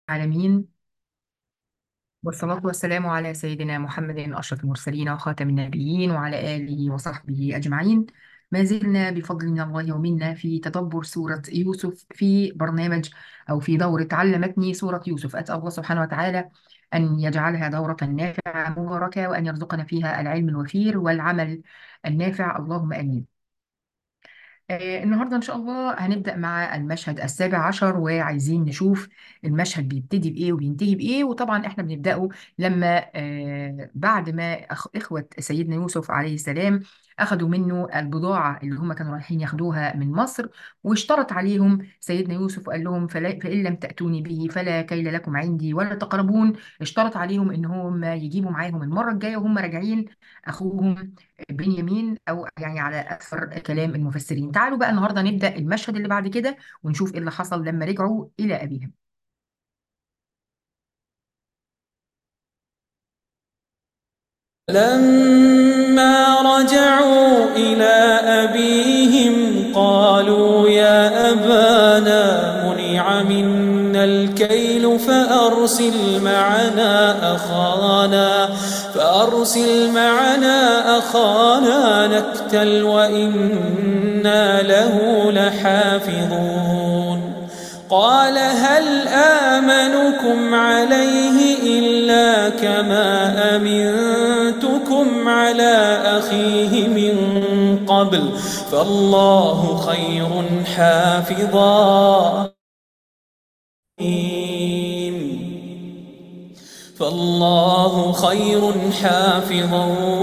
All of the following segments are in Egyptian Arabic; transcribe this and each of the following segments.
العالمين والصلاة والسلام على سيدنا محمد أشرف المرسلين وخاتم النبيين وعلى آله وصحبه أجمعين ما زلنا بفضل من الله ومنا في تدبر سورة يوسف في برنامج أو في دورة علمتني سورة يوسف أسأل الله سبحانه وتعالى أن يجعلها دورة نافعة مباركة وأن يرزقنا فيها العلم الوفير والعمل النافع اللهم آمين آه، النهارده إن شاء الله هنبدأ مع المشهد السابع عشر وعايزين نشوف المشهد بيبتدي بإيه وبينتهي بإيه وطبعا إحنا بنبدأه لما آه، بعد ما أخ- إخوة سيدنا يوسف عليه السلام أخذوا منه البضاعة اللي هم كانوا رايحين ياخدوها من مصر واشترط عليهم سيدنا يوسف وقال لهم فلا فإن لم تأتوني به فلا كيل لكم عندي ولا تقربون اشترط عليهم إن هم يجيبوا معاهم المرة الجاية وهم راجعين أخوهم بنيامين او يعني على اكثر كلام المفسرين تعالوا بقى النهارده نبدا المشهد اللي بعد كده ونشوف ايه اللي حصل لما رجعوا الى ابيهم لما رجعوا إلى أبيهم قالوا يا أبانا منع منا الكيل فأرسل معنا أخانا فأرسل معنا أخانا نكتل وإنا له لحافظون قال هل آمنكم عليه إلا كما أمنتكم على أخيه من قبل فالله خير حافظا فالله خير حافظا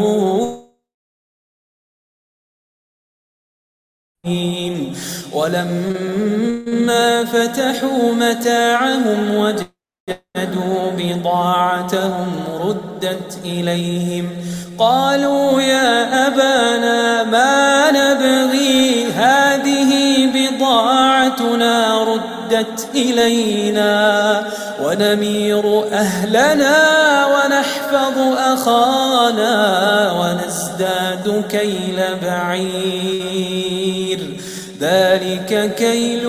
ولما فتحوا متاعهم وجدوا بضاعتهم ردت إليهم قالوا يا أبانا ما نبغي هذه بضاعتنا ردت إلينا ونمير أهلنا ونحفظ أخانا ونزداد كيل بعير ذلك كيل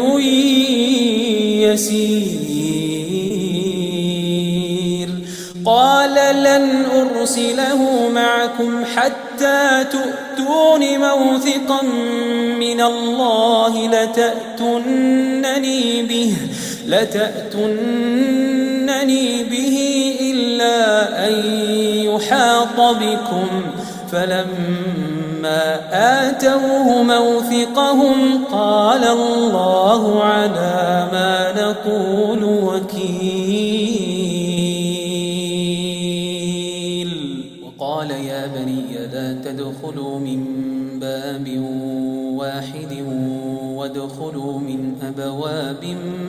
يسير قال لن أرسله معكم حتى تؤتون موثقا من الله لتأتونني به لتأتونني به إلا أن يحاط بكم فلما آتوه موثقهم قال الله على ما نقول وكيل وقال يا بني لا تدخلوا من باب واحد وادخلوا من أبواب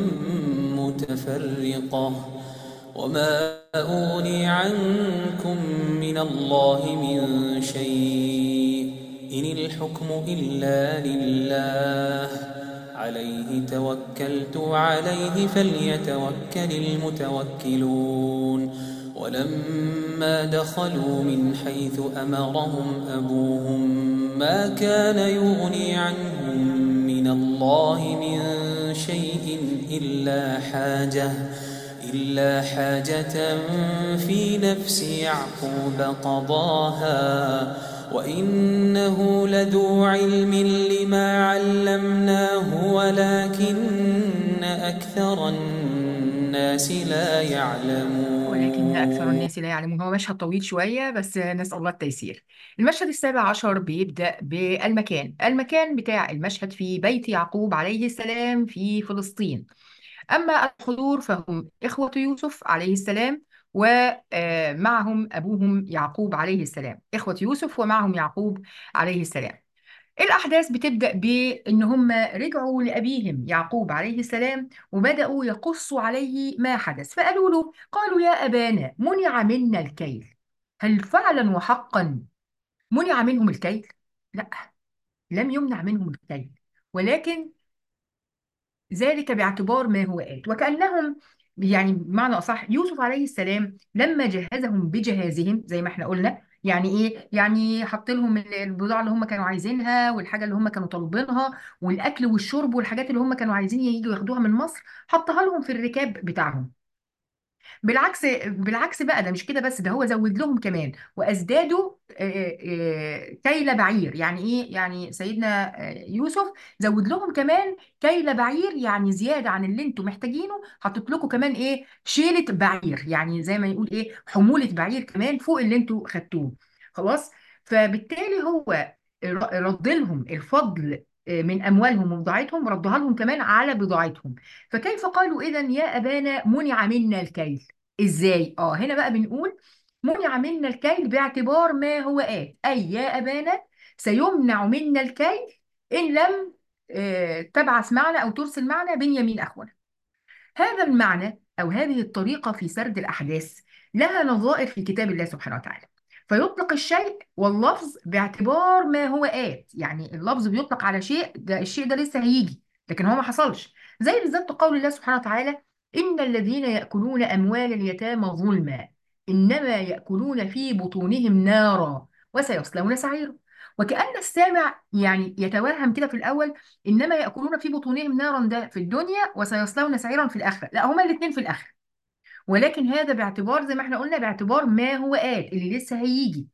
متفرقة وما أغني عنكم من الله من شيء إن الحكم إلا لله عليه توكلت عليه فليتوكل المتوكلون ولما دخلوا من حيث أمرهم أبوهم ما كان يغني عنهم من الله من شيء إلا حاجة إلا حاجة في نفس يعقوب قضاها وإنه لذو علم لما علمناه ولكن أكثر الناس لا يعلمون ولكن أكثر الناس لا يعلمون هو مشهد طويل شوية بس نسأل الله التيسير المشهد السابع عشر بيبدأ بالمكان المكان بتاع المشهد في بيت يعقوب عليه السلام في فلسطين أما الحضور فهم إخوة يوسف عليه السلام ومعهم أبوهم يعقوب عليه السلام إخوة يوسف ومعهم يعقوب عليه السلام الأحداث بتبدأ بإن هم رجعوا لأبيهم يعقوب عليه السلام وبدأوا يقصوا عليه ما حدث فقالوا له قالوا يا أبانا منع منا الكيل هل فعلا وحقا منع منهم الكيل؟ لا لم يمنع منهم الكيل ولكن ذلك باعتبار ما هو آت وكأنهم يعني بمعنى أصح يوسف عليه السلام لما جهزهم بجهازهم زي ما احنا قلنا يعني ايه يعني حط لهم ال- البضاعه اللي هم كانوا عايزينها والحاجه اللي هم كانوا طالبينها والاكل والشرب والحاجات اللي هم كانوا عايزين ييجوا ياخدوها من مصر حطها لهم في الركاب بتاعهم بالعكس بالعكس بقى ده مش كده بس ده هو زود لهم كمان وازدادوا آه، آه، كيل بعير يعني ايه يعني سيدنا آه، يوسف زود لهم كمان كيل بعير يعني زياده عن اللي انتم محتاجينه حطيت لكم كمان ايه شيله بعير يعني زي ما يقول ايه حموله بعير كمان فوق اللي انتم خدتوه خلاص فبالتالي هو ر- رد لهم الفضل آه، من اموالهم وبضاعتهم ردها لهم كمان على بضاعتهم فكيف قالوا اذا يا ابانا منع منا الكيل ازاي اه هنا بقى بنقول منع منا الكيل باعتبار ما هو آت أي يا أبانا سيمنع منا الكيل إن لم آه، تبعث معنا أو ترسل معنا بنيامين أخونا هذا المعنى أو هذه الطريقة في سرد الأحداث لها نظائر في كتاب الله سبحانه وتعالى فيطلق الشيء واللفظ باعتبار ما هو آت يعني اللفظ بيطلق على شيء ده الشيء ده لسه هيجي لكن هو ما حصلش زي بالظبط قول الله سبحانه وتعالى إن الذين يأكلون أموال اليتامى ظلما إنما يأكلون في بطونهم نارا وسيصلون سعيرا وكأن السامع يعني يتوهم كده في الأول انما ياكلون في بطونهم نارا ده في الدنيا وسيصلون سعيرا في الاخره لا هما الاثنين في الاخره ولكن هذا باعتبار زي ما احنا قلنا باعتبار ما هو آت اللي لسه هيجي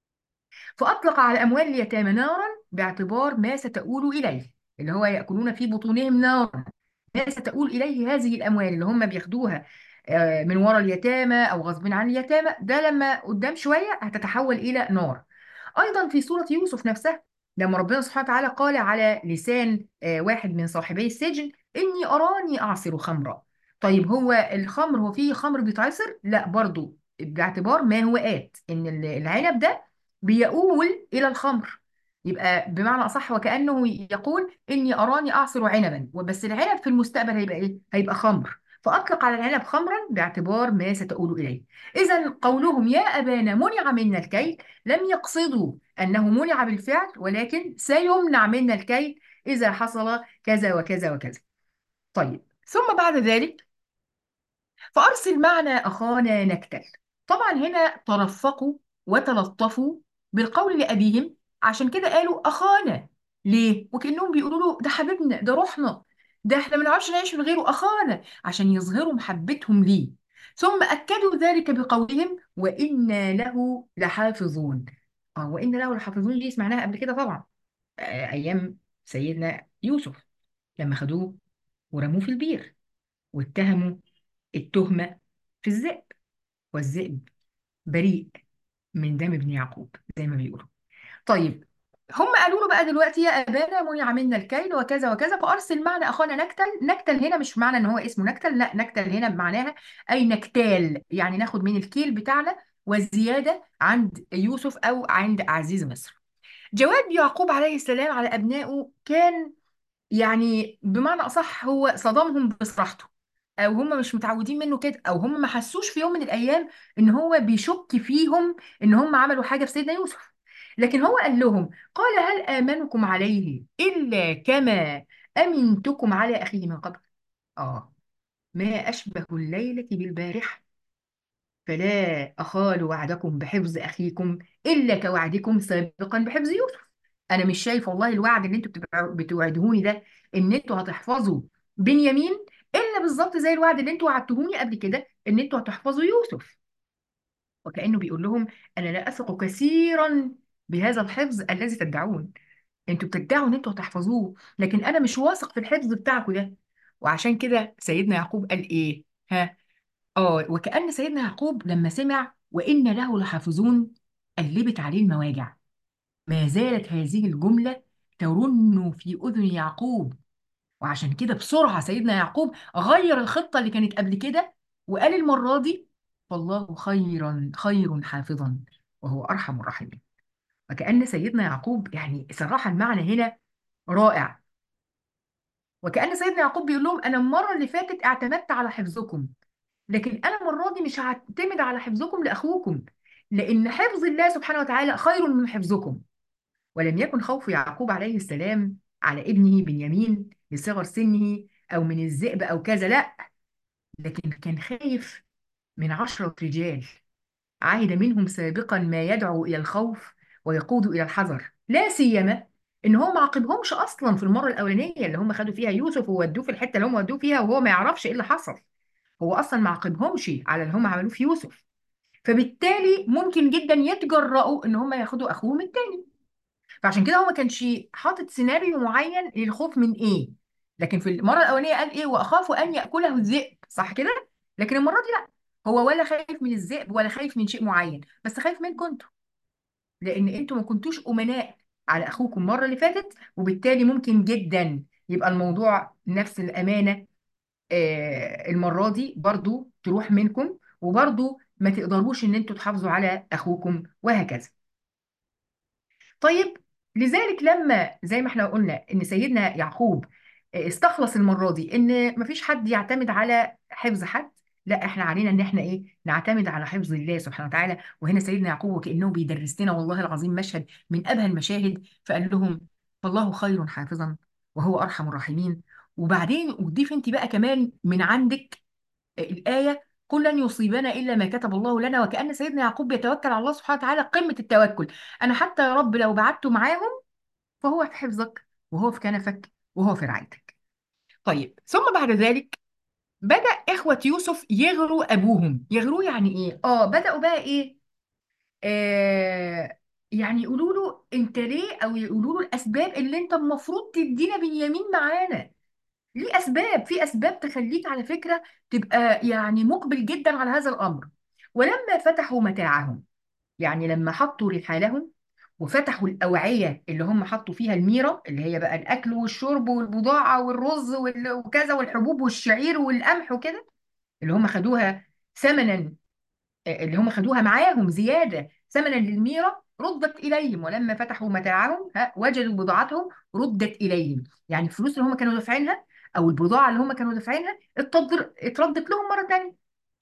فاطلق على اموال اليتامى نارا باعتبار ما ستؤول اليه اللي هو ياكلون في بطونهم نارا ما ستؤول اليه هذه الاموال اللي هم بياخدوها آه، من وراء اليتامى او غصب عن اليتامى ده لما قدام شويه هتتحول الى نار ايضا في سوره يوسف نفسها لما ربنا سبحانه وتعالى قال على لسان آه، واحد من صاحبي السجن اني اراني اعصر خمرا طيب هو الخمر هو فيه خمر بيتعصر لا برضو باعتبار ما هو آت ان ال- العنب ده بيؤول الى الخمر يبقى بمعنى اصح وكانه يقول اني اراني اعصر عنبا وبس العنب في المستقبل هيبقى ايه هيبقى خمر فاطلق على العنب خمرا باعتبار ما ستؤول اليه اذا قولهم يا ابانا منع منا الكيل لم يقصدوا أنه منع بالفعل ولكن سيمنع منا الكيل إذا حصل كذا وكذا وكذا طيب ثم بعد ذلك فأرسل معنا أخانا نكتل طبعا هنا ترفقوا وتلطفوا بالقول لأبيهم عشان كده قالوا أخانا ليه؟ وكأنهم بيقولوا له ده حبيبنا ده روحنا ده احنا ما نعرفش نعيش من غيره أخانا عشان يظهروا محبتهم ليه ثم أكدوا ذلك بقولهم وإنا له لحافظون اه وإنا له لحافظون دي سمعناها قبل كده طبعا آه، أيام سيدنا يوسف لما خدوه ورموه في البير واتهموا التهمة في الذئب والذئب بريء من دم ابن يعقوب زي ما بيقولوا طيب هم قالوا له بقى دلوقتي يا ابانا منع منا الكيل وكذا وكذا فارسل معنا اخانا نكتل نكتل هنا مش معنى ان هو اسمه نكتل لا نكتل هنا بمعناها اي نكتال يعني ناخد من الكيل بتاعنا والزياده عند يوسف او عند عزيز مصر جواب يعقوب عليه السلام على ابنائه كان يعني بمعنى اصح هو صدمهم بصراحته او هم مش متعودين منه كده او هم ما حسوش في يوم من الايام ان هو بيشك فيهم ان هم عملوا حاجه في سيدنا يوسف لكن هو قال لهم قال هل امنكم عليه الا كما امنتكم على اخيه من قبل اه ما اشبه الليله بالبارحه فلا أخال وعدكم بحفظ أخيكم إلا كوعدكم سابقا بحفظ يوسف أنا مش شايف والله الوعد اللي أنتوا بتبع- بتوعدهوني ده إن أنتوا هتحفظوا بنيامين إلا بالظبط زي الوعد اللي أنتوا وعدتهوني قبل كده إن أنتوا هتحفظوا يوسف وكأنه بيقول لهم أنا لا أثق كثيرا بهذا الحفظ الذي تدعون أنتوا بتدعوا إن أنتوا هتحفظوه لكن أنا مش واثق في الحفظ بتاعكم ده وعشان كده سيدنا يعقوب قال إيه ها اه وكأن سيدنا يعقوب لما سمع وإن له لحافظون قلبت عليه المواجع ما زالت هذه الجملة ترن في أذن يعقوب وعشان كده بسرعة سيدنا يعقوب غير الخطة اللي كانت قبل كده وقال المرة دي فالله خيرا خير حافظا وهو أرحم الراحمين وكأن سيدنا يعقوب يعني صراحة المعنى هنا رائع وكأن سيدنا يعقوب بيقول لهم أنا المرة اللي فاتت اعتمدت على حفظكم لكن انا المره دي مش هعتمد على حفظكم لاخوكم لان حفظ الله سبحانه وتعالى خير من حفظكم ولم يكن خوف يعقوب عليه السلام على ابنه بنيامين لصغر سنه او من الذئب او كذا لا لكن كان خايف من عشرة رجال عهد منهم سابقا ما يدعو الى الخوف ويقود الى الحذر لا سيما ان هو ما عاقبهمش اصلا في المره الاولانيه اللي هم خدوا فيها يوسف وودوه في الحته اللي هم ودوه فيها وهو ما يعرفش ايه اللي حصل هو اصلا ما عاقبهمش على اللي هم عملوه في يوسف فبالتالي ممكن جدا يتجرأوا ان هم ياخدوا اخوهم التاني فعشان كده هو ما كانش حاطط سيناريو معين للخوف من ايه لكن في المره الاولانيه قال ايه واخاف ان ياكله الذئب صح كده لكن المره دي لا هو ولا خايف من الذئب ولا خايف من شيء معين بس خايف منكم انتوا لان انتوا ما كنتوش امناء على اخوكم المره اللي فاتت وبالتالي ممكن جدا يبقى الموضوع نفس الامانه آه، المره دي برضو تروح منكم وبرضو ما تقدروش ان انتوا تحافظوا على اخوكم وهكذا طيب لذلك لما زي ما احنا قلنا ان سيدنا يعقوب استخلص المره دي ان مفيش حد يعتمد على حفظ حد لا احنا علينا ان احنا ايه نعتمد على حفظ الله سبحانه وتعالى وهنا سيدنا يعقوب وكانه بيدرس لنا والله العظيم مشهد من ابهى المشاهد فقال لهم فالله خير حافظا وهو ارحم الراحمين وبعدين وضيف انت بقى كمان من عندك الآية قل لن يصيبنا إلا ما كتب الله لنا وكأن سيدنا يعقوب بيتوكل على الله سبحانه وتعالى قمة التوكل أنا حتى يا رب لو بعدت معاهم فهو في حفظك وهو في كنفك وهو في رعايتك طيب ثم بعد ذلك بدأ إخوة يوسف يغروا أبوهم يغروا يعني إيه؟ آه بدأوا بقى إيه؟ آه يعني يقولوا له أنت ليه أو يقولوا له الأسباب اللي أنت المفروض تدينا بنيامين معانا ليه اسباب في اسباب تخليك على فكره تبقى يعني مقبل جدا على هذا الامر ولما فتحوا متاعهم يعني لما حطوا رحالهم وفتحوا الاوعيه اللي هم حطوا فيها الميره اللي هي بقى الاكل والشرب والبضاعه والرز وال- وكذا والحبوب والشعير والقمح وكده اللي هم خدوها ثمنا اللي هم خدوها معاهم زيادة ثمنا للميرة ردت إليهم ولما فتحوا متاعهم ها وجدوا بضاعتهم ردت إليهم يعني الفلوس اللي هم كانوا دافعينها أو البضاعة اللي هم كانوا دافعينها اتضر- اتردت لهم مرة تانية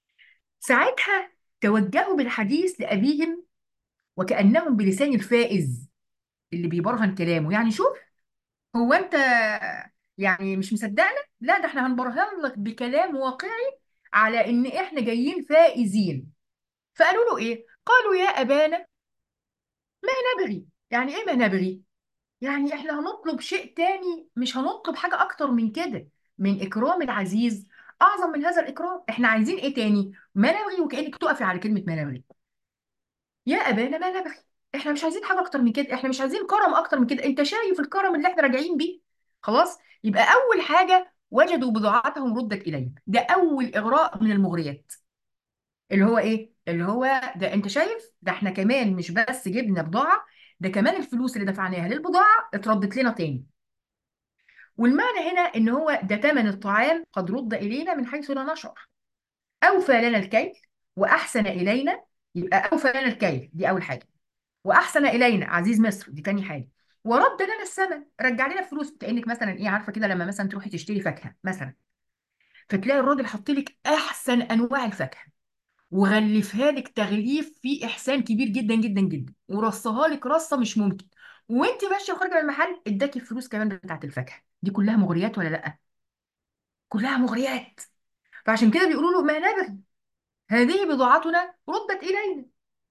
ساعتها توجهوا بالحديث لأبيهم وكأنهم بلسان الفائز اللي بيبرهن كلامه يعني شوف هو أنت يعني مش مصدقنا لا ده احنا هنبرهن لك بكلام واقعي على إن احنا جايين فائزين فقالوا له ايه قالوا يا ابانا ما نبغي يعني ايه ما نبغي يعني احنا هنطلب شيء تاني مش هنطلب حاجة اكتر من كده من اكرام العزيز اعظم من هذا الاكرام احنا عايزين ايه تاني ما نبغي وكأنك تقفي على كلمة ما نبغي يا ابانا ما نبغي احنا مش عايزين حاجة اكتر من كده احنا مش عايزين كرم اكتر من كده انت شايف الكرم اللي احنا راجعين بيه خلاص يبقى اول حاجة وجدوا بضاعتهم ردت اليهم ده اول اغراء من المغريات اللي هو ايه اللي هو ده انت شايف ده احنا كمان مش بس جبنا بضاعة ده كمان الفلوس اللي دفعناها للبضاعة اتردت لنا تاني والمعنى هنا ان هو ده ثمن الطعام قد رد الينا من حيث لا نشعر اوفى لنا الكيل واحسن الينا يبقى اوفى لنا الكيل دي اول حاجة واحسن الينا عزيز مصر دي تاني حاجة ورد لنا الثمن رجع لنا الفلوس كأنك مثلا ايه عارفة كده لما مثلا تروحي تشتري فاكهة مثلا فتلاقي الراجل حط لك احسن انواع الفاكهة وغلفها لك تغليف فيه احسان كبير جدا جدا جدا ورصها لك رصه مش ممكن وانت ماشيه وخارجه من المحل اداكي الفلوس كمان بتاعت الفاكهه دي كلها مغريات ولا لا كلها مغريات فعشان كده بيقولوا له ما نبغي هذه بضاعتنا ردت الينا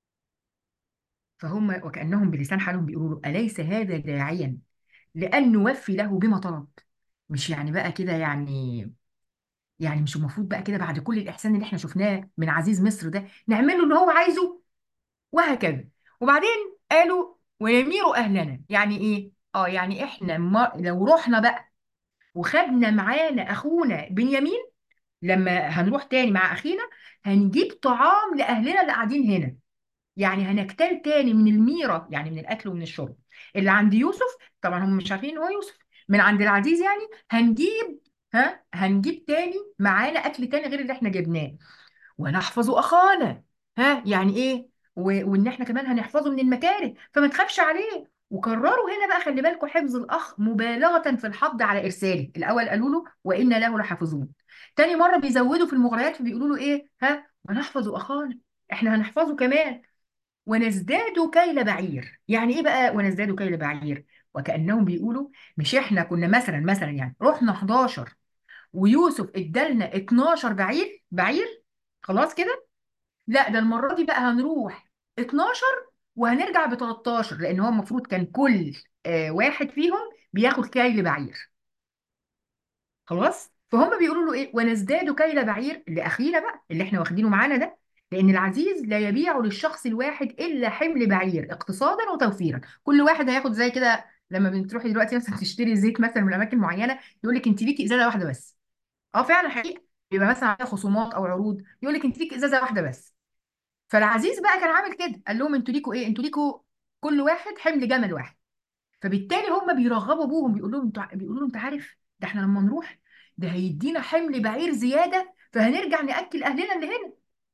فهم وكانهم بلسان حالهم بيقولوا له اليس هذا داعيا لان نوفي له بما طلب مش يعني بقى كده يعني يعني مش المفروض بقى كده بعد كل الاحسان اللي احنا شفناه من عزيز مصر ده نعمل له اللي هو عايزه وهكذا وبعدين قالوا ويميروا اهلنا يعني ايه اه يعني احنا ما لو رحنا بقى وخدنا معانا اخونا بنيامين لما هنروح تاني مع اخينا هنجيب طعام لاهلنا اللي قاعدين هنا يعني هنكتال تاني من الميرة يعني من الاكل ومن الشرب اللي عند يوسف طبعا هم مش عارفين ان هو يوسف من عند العزيز يعني هنجيب ها هنجيب تاني معانا اكل تاني غير اللي احنا جبناه ونحفظ اخانا ها يعني ايه و- وان احنا كمان هنحفظه من المكاره فما تخافش عليه وكرروا هنا بقى خلي بالكم حفظ الاخ مبالغه في الحض على ارساله الاول قالوا له وانا له لحافظون تاني مره بيزودوا في المغريات فبيقولوا له ايه ها ونحفظ اخانا احنا هنحفظه كمان ونزداد كيل بعير يعني ايه بقى ونزداد كيل بعير وكانهم بيقولوا مش احنا كنا مثلا مثلا يعني رحنا 11 ويوسف ادالنا 12 بعير بعير خلاص كده لا ده المرة دي بقى هنروح 12 وهنرجع ب 13 لأن هو المفروض كان كل آه، واحد فيهم بياخد كيل بعير خلاص فهم بيقولوا له ايه ونزداد كيل بعير لاخينا بقى اللي احنا واخدينه معانا ده لان العزيز لا يبيع للشخص الواحد الا حمل بعير اقتصادا وتوفيرا كل واحد هياخد زي كده لما بتروحي دلوقتي مثلا تشتري زيت مثلا من اماكن معينه يقول لك انت ليكي ازازه واحده بس اه فعلا حقيقي بيبقى مثلا عليها خصومات او عروض يقول لك انت ليكي ازازه واحده بس فالعزيز بقى كان عامل كده قال لهم انتوا ليكوا ايه انتوا ليكوا كل واحد حمل جمل واحد فبالتالي هم بيرغبوا ابوهم بيقولوا لهم انتوا بيقولوا له انت عارف ده احنا لما نروح ده هيدينا حمل بعير زياده فهنرجع ناكل اهلنا اللي هنا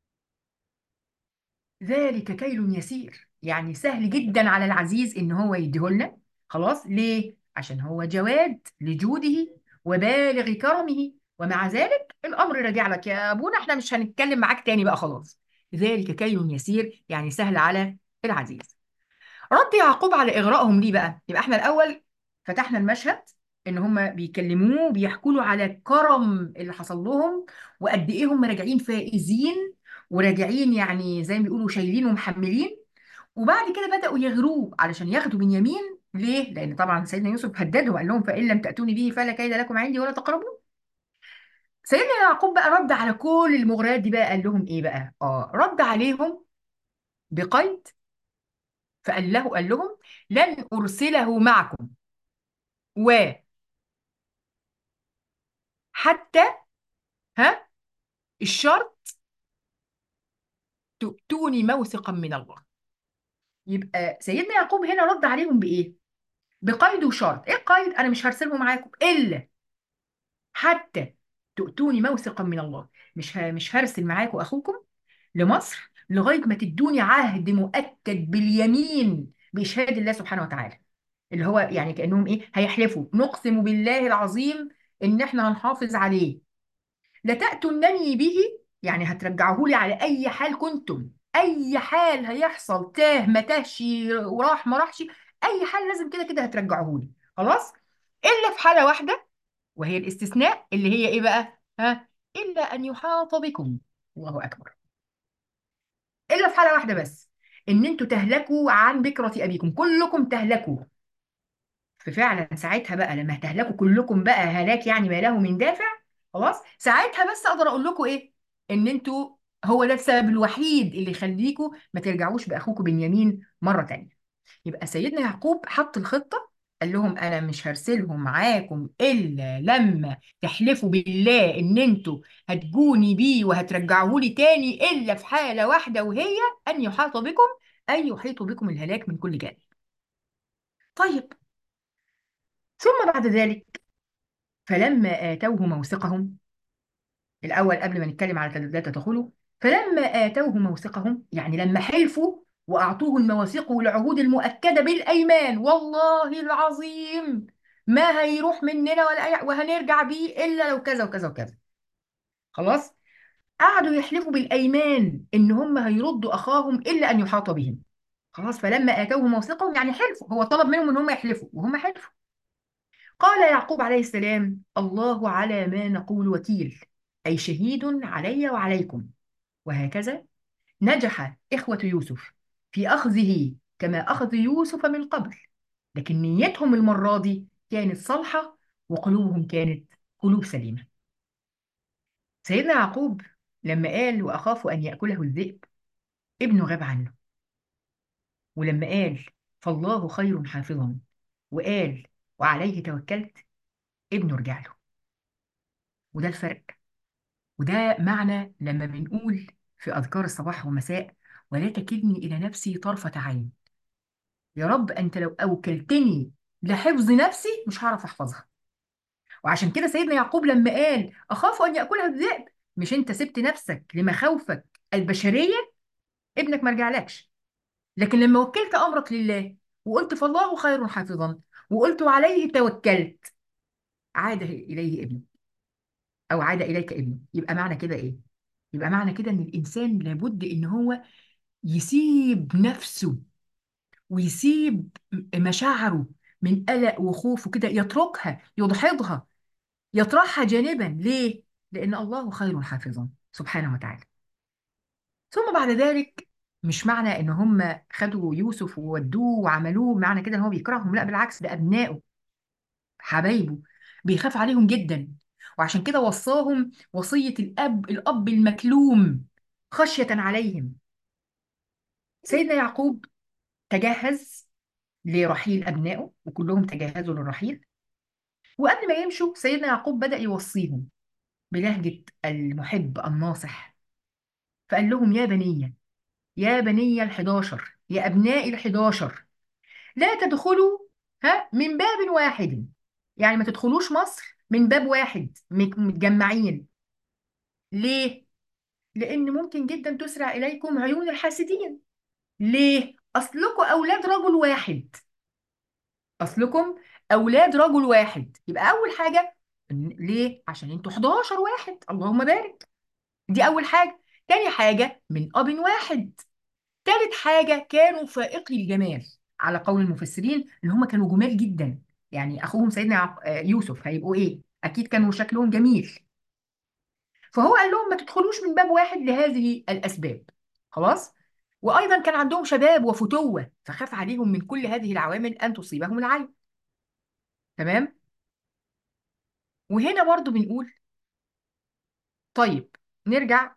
ذلك كيل يسير يعني سهل جدا على العزيز ان هو يديهولنا خلاص ليه عشان هو جواد لجوده وبالغ كرمه ومع ذلك الامر راجع لك يا ابونا احنا مش هنتكلم معاك تاني بقى خلاص ذلك كيل يسير يعني سهل على العزيز رد يعقوب على إغرائهم ليه بقى؟ يبقى احنا الأول فتحنا المشهد إن هم بيكلموه بيحكوا له على الكرم اللي حصل لهم وقد إيه هم راجعين فائزين وراجعين يعني زي ما بيقولوا شايلين ومحملين وبعد كده بدأوا يغروه علشان ياخدوا بنيامين ليه؟ لأن طبعا سيدنا يوسف هددهم وقال لهم فإن لم تأتوني به فلا كيد لكم عندي ولا تقربون سيدنا يعقوب بقى رد على كل المغريات دي بقى قال لهم إيه بقى؟ آه رد عليهم بقيد فقال له قال لهم لن أرسله معكم وحتى ها الشرط تؤتوني موثقا من الله يبقى سيدنا يعقوب هنا رد عليهم بإيه؟ بقيد وشرط إيه القيد؟ أنا مش هرسله معاكم إلا حتى تؤتوني موثقا من الله مش ه... مش هرسل معاكم أخوكم لمصر لغاية ما تدوني عهد مؤكد باليمين بإشهاد الله سبحانه وتعالى اللي هو يعني كأنهم إيه هيحلفوا نقسم بالله العظيم إن إحنا هنحافظ عليه لتأتونني به يعني هترجعوه لي على أي حال كنتم أي حال هيحصل تاه ما تاهش وراح ما راحش أي حال لازم كده كده هترجعوه لي خلاص إلا في حالة واحدة وهي الاستثناء اللي هي إيه بقى ها إلا أن يحاط بكم الله أكبر إلا في حالة واحدة بس إن أنتوا تهلكوا عن بكرة أبيكم كلكم تهلكوا ففعلا ساعتها بقى لما هتهلكوا كلكم بقى هلاك يعني ما له من دافع خلاص ساعتها بس اقدر اقول لكم ايه ان انتوا هو ده السبب الوحيد اللي يخليكم ما ترجعوش باخوكم بنيامين مره تانية يبقى سيدنا يعقوب حط الخطه قال لهم انا مش هرسلهم معاكم الا لما تحلفوا بالله ان انتوا هتجوني بيه وهترجعوه لي تاني الا في حاله واحده وهي ان يحاط بكم اي يحيط بكم الهلاك من كل جانب طيب ثم بعد ذلك فلما آتوه موثقهم الأول قبل ما نتكلم على لا تدخلوا فلما آتوه موثقهم يعني لما حلفوا وأعطوه المواثيق والعهود المؤكدة بالأيمان والله العظيم ما هيروح مننا ولا أي وهنرجع بيه إلا لو كذا وكذا وكذا خلاص قعدوا يحلفوا بالأيمان إن هم هيردوا أخاهم إلا أن يحاط بهم خلاص فلما آتوه موثقهم يعني حلفوا هو طلب منهم إن هم يحلفوا وهم حلفوا قال يعقوب عليه السلام الله على ما نقول وكيل أي شهيد علي وعليكم وهكذا نجح إخوة يوسف في أخذه كما أخذ يوسف من قبل لكن نيتهم المرة دي كانت صالحة وقلوبهم كانت قلوب سليمة سيدنا يعقوب لما قال وأخاف أن يأكله الذئب ابنه غاب عنه ولما قال فالله خير حافظا وقال وعليه توكلت ابنه رجع له وده الفرق وده معنى لما بنقول في أذكار الصباح والمساء ولا تكلني إلى نفسي طرفة عين يا رب أنت لو أوكلتني لحفظ نفسي مش هعرف أحفظها وعشان كده سيدنا يعقوب لما قال أخاف أن يأكلها الذئب مش أنت سبت نفسك لمخاوفك البشرية ابنك ما رجعلكش لكن لما وكلت أمرك لله وقلت فالله خير حافظا وقلت وعليه توكلت عاد إليه ابنك أو عاد إليك ابنك يبقى معنى كده إيه؟ يبقى معنى كده إن الإنسان لابد إن هو يسيب نفسه ويسيب مشاعره من قلق وخوف وكده يتركها يدحضها يطرحها جانبا ليه؟ لأن الله خير حافظا سبحانه وتعالى ثم بعد ذلك مش معنى ان هم خدوا يوسف وودوه وعملوه معنى كده ان هو بيكرههم لا بالعكس ده ابنائه حبايبه بيخاف عليهم جدا وعشان كده وصاهم وصية الأب الأب المكلوم خشية عليهم سيدنا يعقوب تجهز لرحيل أبنائه وكلهم تجهزوا للرحيل وقبل ما يمشوا سيدنا يعقوب بدأ يوصيهم بلهجة المحب الناصح فقال لهم يا بني يا بني الحداشر يا أبنائي الحداشر لا تدخلوا ها من باب واحد يعني ما تدخلوش مصر من باب واحد مت- متجمعين ليه؟ لأن ممكن جدا تسرع إليكم عيون الحاسدين ليه؟ أصلكم أولاد رجل واحد أصلكم أولاد رجل واحد يبقى أول حاجة إن- ليه؟ عشان انتوا 11 واحد اللهم بارك دي أول حاجة تاني حاجة من أب واحد تالت حاجة كانوا فائقي الجمال على قول المفسرين إن هم كانوا جمال جدا يعني أخوهم سيدنا يعق- آه، يوسف هيبقوا إيه؟ أكيد كانوا شكلهم جميل فهو قال لهم ما تدخلوش من باب واحد لهذه الأسباب خلاص؟ وأيضا كان عندهم شباب وفتوة فخاف عليهم من كل هذه العوامل أن تصيبهم العين تمام؟ وهنا برضو بنقول طيب نرجع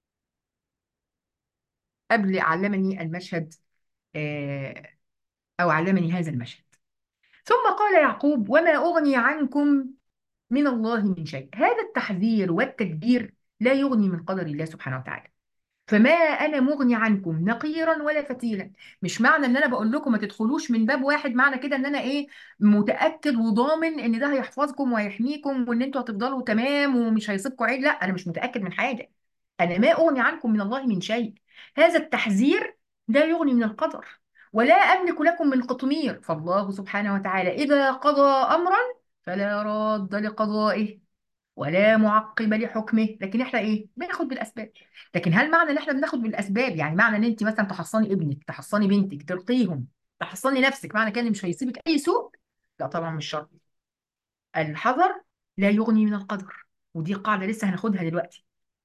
قبل علمني المشهد آه، أو علمني هذا المشهد ثم قال يعقوب وما أغني عنكم من الله من شيء هذا التحذير والتدبير لا يغني من قدر الله سبحانه وتعالى فما انا مغني عنكم نقيرا ولا فتيلا مش معنى ان انا بقول لكم ما تدخلوش من باب واحد معنى كده ان انا ايه متاكد وضامن ان ده هيحفظكم وهيحميكم وان انتوا هتفضلوا تمام ومش هيصيبكم عيب لا انا مش متاكد من حاجه انا ما اغني عنكم من الله من شيء هذا التحذير لا يغني من القدر ولا املك لكم من قطمير فالله سبحانه وتعالى اذا قضى امرا فلا راد لقضائه ولا معقب لحكمه لكن احنا ايه بناخد بالاسباب لكن هل معنى ان احنا بناخد بالاسباب يعني معنى ان انت مثلا تحصني ابنك تحصني بنتك ترقيهم تحصني نفسك معنى كده إن مش هيصيبك اي سوء لا طبعا مش شرط الحذر لا يغني من القدر ودي قاعده لسه هناخدها دلوقتي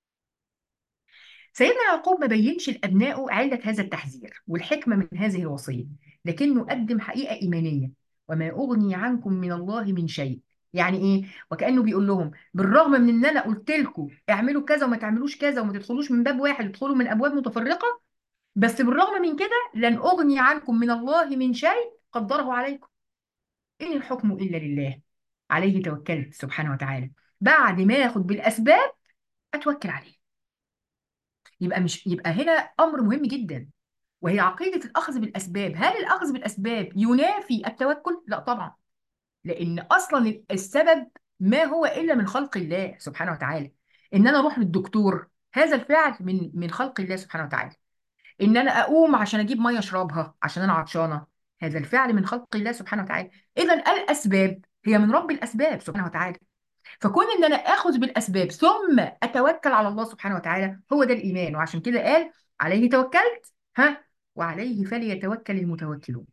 سيدنا يعقوب ما بينش لأبنائه علة هذا التحذير والحكمة من هذه الوصية لكنه قدم حقيقة إيمانية وما أغني عنكم من الله من شيء يعني إيه؟ وكأنه بيقول لهم بالرغم من إن أنا قلت لكم اعملوا كذا وما تعملوش كذا وما تدخلوش من باب واحد ادخلوا من أبواب متفرقة بس بالرغم من كده لن أغني عنكم من الله من شيء قدره عليكم إن الحكم إلا لله عليه توكلت سبحانه وتعالى بعد ما آخد بالأسباب أتوكل عليه يبقى مش يبقى هنا أمر مهم جدا وهي عقيدة الأخذ بالأسباب هل الأخذ بالأسباب ينافي التوكل؟ لا طبعا لأن أصلا السبب ما هو إلا من خلق الله سبحانه وتعالى إن أنا أروح للدكتور هذا الفعل من من خلق الله سبحانه وتعالى إن أنا أقوم عشان أجيب مية أشربها عشان أنا عطشانة هذا الفعل من خلق الله سبحانه وتعالى إذا الأسباب هي من رب الأسباب سبحانه وتعالى فكون ان انا اخذ بالاسباب ثم اتوكل على الله سبحانه وتعالى هو ده الايمان وعشان كده قال عليه توكلت ها وعليه فليتوكل المتوكلون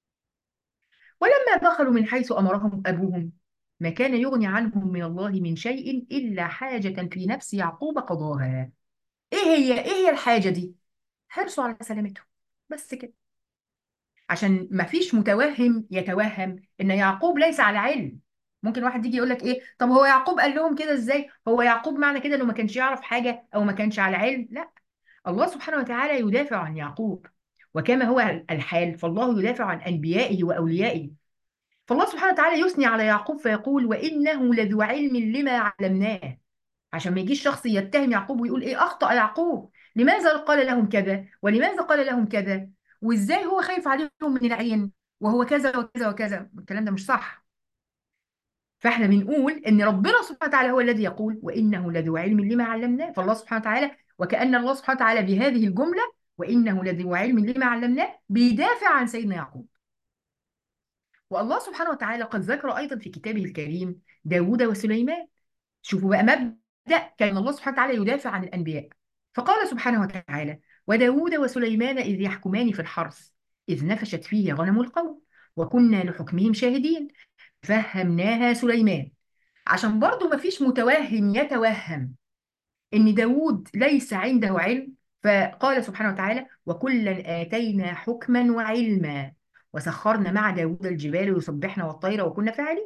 ولما دخلوا من حيث امرهم ابوهم ما كان يغني عنهم من الله من شيء الا حاجه في نفس يعقوب قضاها ايه هي ايه هي الحاجه دي حرصوا على سلامته بس كده عشان ما فيش متوهم يتوهم ان يعقوب ليس على علم ممكن واحد يجي يقول لك ايه طب هو يعقوب قال لهم كده ازاي هو يعقوب معنى كده انه ما كانش يعرف حاجه او ما كانش على علم لا الله سبحانه وتعالى يدافع عن يعقوب وكما هو الحال فالله يدافع عن انبيائه واوليائه فالله سبحانه وتعالى يثني على يعقوب فيقول وانه لذو علم لما علمناه عشان ما يجيش شخص يتهم يعقوب ويقول ايه اخطأ يعقوب لماذا قال لهم كذا ولماذا قال لهم كذا وازاي هو خايف عليهم من العين وهو كذا وكذا وكذا الكلام ده مش صح فاحنا بنقول ان ربنا سبحانه وتعالى هو الذي يقول وانه لذو علم لما علمناه فالله سبحانه وتعالى وكأن الله سبحانه وتعالى بهذه الجملة وانه لذو علم لما علمناه بيدافع عن سيدنا يعقوب والله سبحانه وتعالى قد ذكر ايضا في كتابه الكريم داوود وسليمان شوفوا بقى مبدأ كان الله سبحانه وتعالى يدافع عن الأنبياء فقال سبحانه وتعالى وداود وسليمان إذ يحكمان في الحرث إذ نفشت فيه غنم القوم وكنا لحكمهم شاهدين فهمناها سليمان عشان برضو ما فيش متوهم يتوهم إن داود ليس عنده علم فقال سبحانه وتعالى وكلا آتينا حكما وعلما وسخرنا مع داود الجبال يسبحن والطير وكنا فاعلين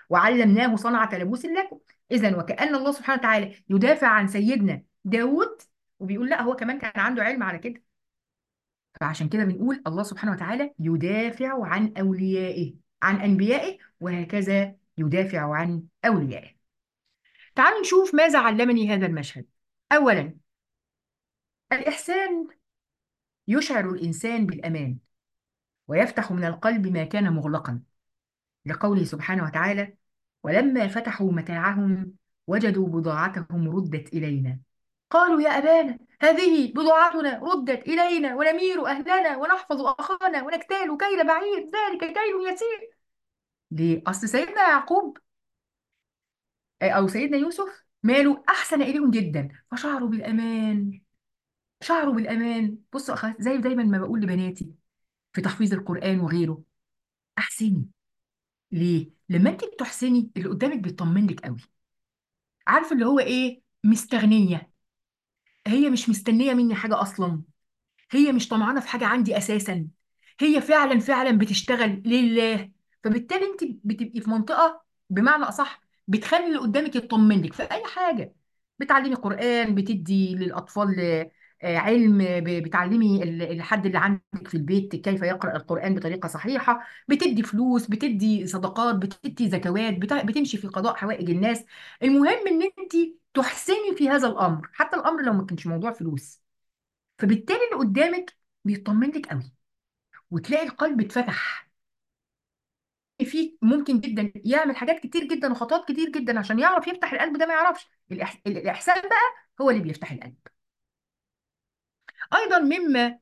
وعلمناه صنعة لبوس لكم إذا وكأن الله سبحانه وتعالى يدافع عن سيدنا داود وبيقول لا هو كمان كان عنده علم على كده فعشان كده بنقول الله سبحانه وتعالى يدافع عن أوليائه عن أنبيائه وهكذا يدافع عن أوليائه تعالوا نشوف ماذا علمني هذا المشهد أولا الإحسان يشعر الإنسان بالأمان ويفتح من القلب ما كان مغلقا لقوله سبحانه وتعالى ولما فتحوا متاعهم وجدوا بضاعتهم ردت إلينا قالوا يا أبانا هذه بضاعتنا ردت إلينا ونمير أهلنا ونحفظ أخانا ونكتال كيل بعير ذلك كيل يسير ليه؟ أصل سيدنا يعقوب أو سيدنا يوسف ماله أحسن إليهم جدا فشعروا بالأمان شعروا بالأمان بصوا أخوات زي دايما ما بقول لبناتي في تحفيظ القرآن وغيره أحسني ليه؟ لما أنت بتحسني اللي قدامك بيطمن لك قوي عارفه اللي هو إيه؟ مستغنية هي مش مستنية مني حاجة أصلا هي مش طمعانة في حاجة عندي أساسا هي فعلا فعلا بتشتغل لله فبالتالي أنت بتبقي في منطقة بمعنى أصح بتخلي اللي قدامك يطمن لك في أي حاجة بتعلمي قرآن بتدي للأطفال آه، علم ب- بتعلمي ال- الحد اللي عندك في البيت كيف يقرأ القرآن بطريقة صحيحة بتدي فلوس بتدي صدقات بتدي زكوات بت- بتمشي في قضاء حوائج الناس المهم ان انت تحسني في هذا الامر حتى الامر لو ما كانش موضوع فلوس فبالتالي اللي قدامك بيطمن لك قوي وتلاقي القلب اتفتح في ممكن جدا يعمل حاجات كتير جدا وخطوات كتير جدا عشان يعرف يفتح القلب ده ما يعرفش الإح... الإحسان بقى هو اللي بيفتح القلب أيضا مما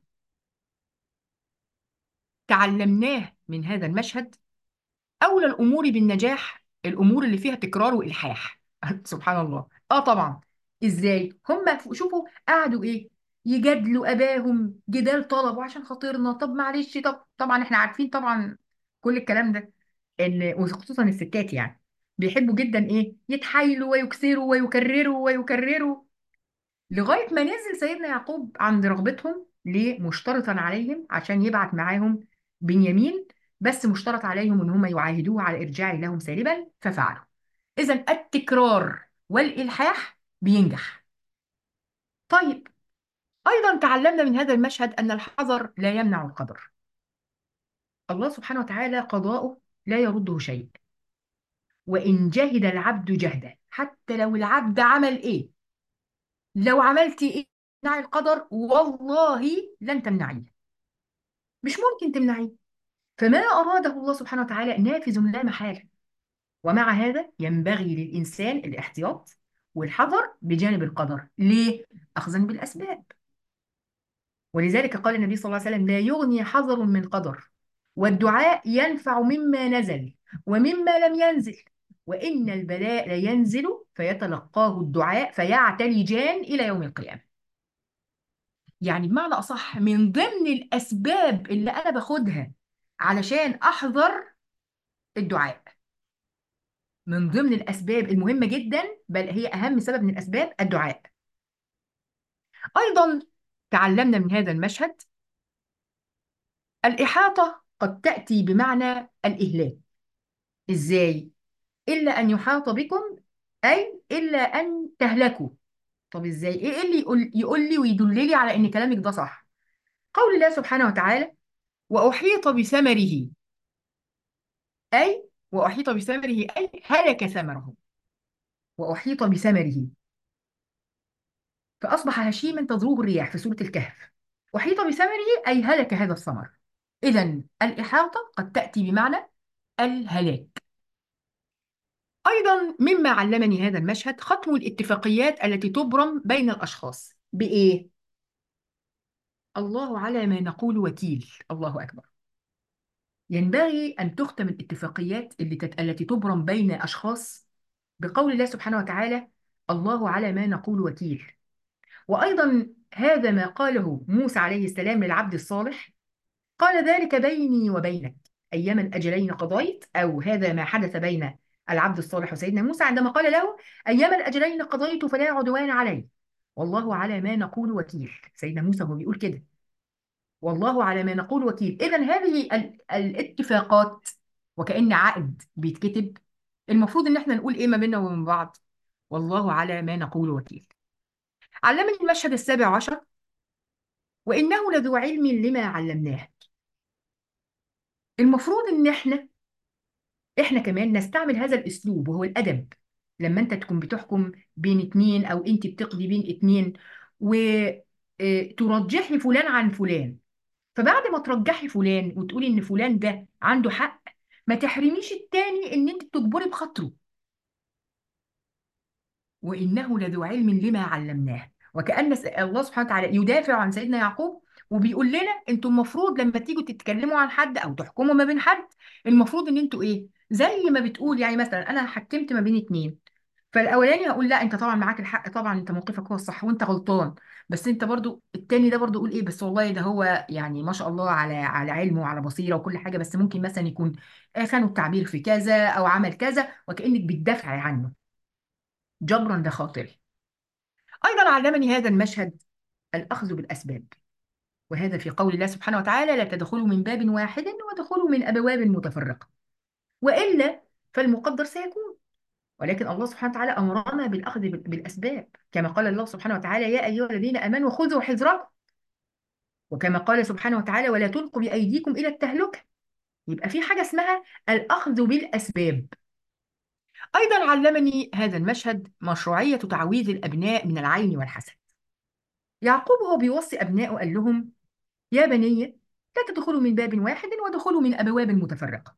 تعلمناه من هذا المشهد أولى الأمور بالنجاح الأمور اللي فيها تكرار وإلحاح سبحان الله آه طبعا إزاي هم ف- شوفوا قعدوا إيه يجادلوا أباهم جدال طلبوا عشان خاطرنا طب معلش طب طبعا إحنا عارفين طبعا كل الكلام ده إن وخصوصا الستات يعني بيحبوا جدا إيه يتحايلوا ويكسروا ويكرروا ويكرروا لغاية ما نزل سيدنا يعقوب عند رغبتهم ليه مشترطا عليهم عشان يبعت معاهم بنيامين بس مشترط عليهم ان هم يعاهدوه على ارجاعه لهم سالما ففعلوا اذا التكرار والالحاح بينجح طيب ايضا تعلمنا من هذا المشهد ان الحذر لا يمنع القدر الله سبحانه وتعالى قضاؤه لا يرده شيء وان جهد العبد جهدا حتى لو العبد عمل ايه لو عملتي ايه تمنعي القدر والله لن تمنعيه مش ممكن تمنعيه فما أراده الله سبحانه وتعالى نافذ لا محالة ومع هذا ينبغي للإنسان الاحتياط والحذر بجانب القدر ليه؟ أخذا بالأسباب ولذلك قال النبي صلى الله عليه وسلم لا يغني حذر من قدر والدعاء ينفع مما نزل ومما لم ينزل وإن البلاء لينزل فيتلقاه الدعاء فيعتلجان إلى يوم القيامة يعني بمعنى أصح من ضمن الأسباب اللي أنا باخدها علشان أحذر الدعاء من ضمن الأسباب المهمة جدا بل هي أهم سبب من الأسباب الدعاء أيضا تعلمنا من هذا المشهد الإحاطة قد تأتي بمعنى الإهلاك إزاي؟ إلا أن يحاط بكم أي إلا أن تهلكوا طب إزاي؟ إيه اللي يقول, يقول لي ويدل لي على إن كلامك ده صح؟ قول الله سبحانه وتعالى وأحيط بثمره أي وأحيط بثمره أي هلك ثمره وأحيط بثمره فأصبح هشيما تذروه الرياح في سورة الكهف أحيط بثمره أي هلك هذا الثمر إذا الإحاطة قد تأتي بمعنى الهلاك أيضا مما علمني هذا المشهد ختم الاتفاقيات التي تبرم بين الأشخاص بإيه؟ الله على ما نقول وكيل الله أكبر ينبغي أن تختم الاتفاقيات اللي تت... التي تبرم بين أشخاص بقول الله سبحانه وتعالى الله على ما نقول وكيل وأيضا هذا ما قاله موسى عليه السلام للعبد الصالح قال ذلك بيني وبينك أيما الأجلين قضيت أو هذا ما حدث بين العبد الصالح وسيدنا موسى عندما قال له أيما الأجلين قضيت فلا عدوان علي والله على ما نقول وكيل سيدنا موسى هو بيقول كده والله على ما نقول وكيل إذا هذه ال- الاتفاقات وكأن عقد بيتكتب المفروض ان احنا نقول ايه ما بيننا وبين بعض والله على ما نقول وكيل علمني المشهد السابع عشر وانه لذو علم لما علمناه المفروض ان احنا احنا كمان نستعمل هذا الاسلوب وهو الادب لما انت تكون بتحكم بين اتنين او انت بتقضي بين اتنين وترجحي فلان عن فلان فبعد ما ترجحي فلان وتقولي ان فلان ده عنده حق ما تحرميش التاني ان انت تجبري بخاطره وإنه لذو علم لما علمناه وكأن س- الله سبحانه وتعالى يدافع عن سيدنا يعقوب وبيقول لنا انتوا المفروض لما تيجوا تتكلموا عن حد او تحكموا ما بين حد المفروض ان انتوا ايه زي ما بتقول يعني مثلا انا حكمت ما بين اتنين فالاولاني هقول لا انت طبعا معاك الحق طبعا انت موقفك هو الصح وانت غلطان بس انت برضو التاني ده برضو يقول ايه بس والله ده هو يعني ما شاء الله على على علم وعلى بصيره وكل حاجه بس ممكن مثلا يكون آه، خانوا التعبير في كذا او عمل كذا وكانك بتدافعي عنه جبرا لخاطره أيضا علمني هذا المشهد الأخذ بالأسباب وهذا في قول الله سبحانه وتعالى لا تدخلوا من باب واحد ودخلوا من أبواب متفرقة وإلا فالمقدر سيكون ولكن الله سبحانه وتعالى أمرنا بالأخذ بال- بالأسباب كما قال الله سبحانه وتعالى يا أيها الذين آمنوا خذوا حذركم وكما قال سبحانه وتعالى ولا تلقوا بأيديكم إلى التهلكة يبقى في حاجة اسمها الأخذ بالأسباب أيضا علمني هذا المشهد مشروعية تعويذ الأبناء من العين والحسد يعقوب هو بيوصي أبنائه قال لهم يا بني لا تدخلوا من باب واحد ودخلوا من أبواب متفرقة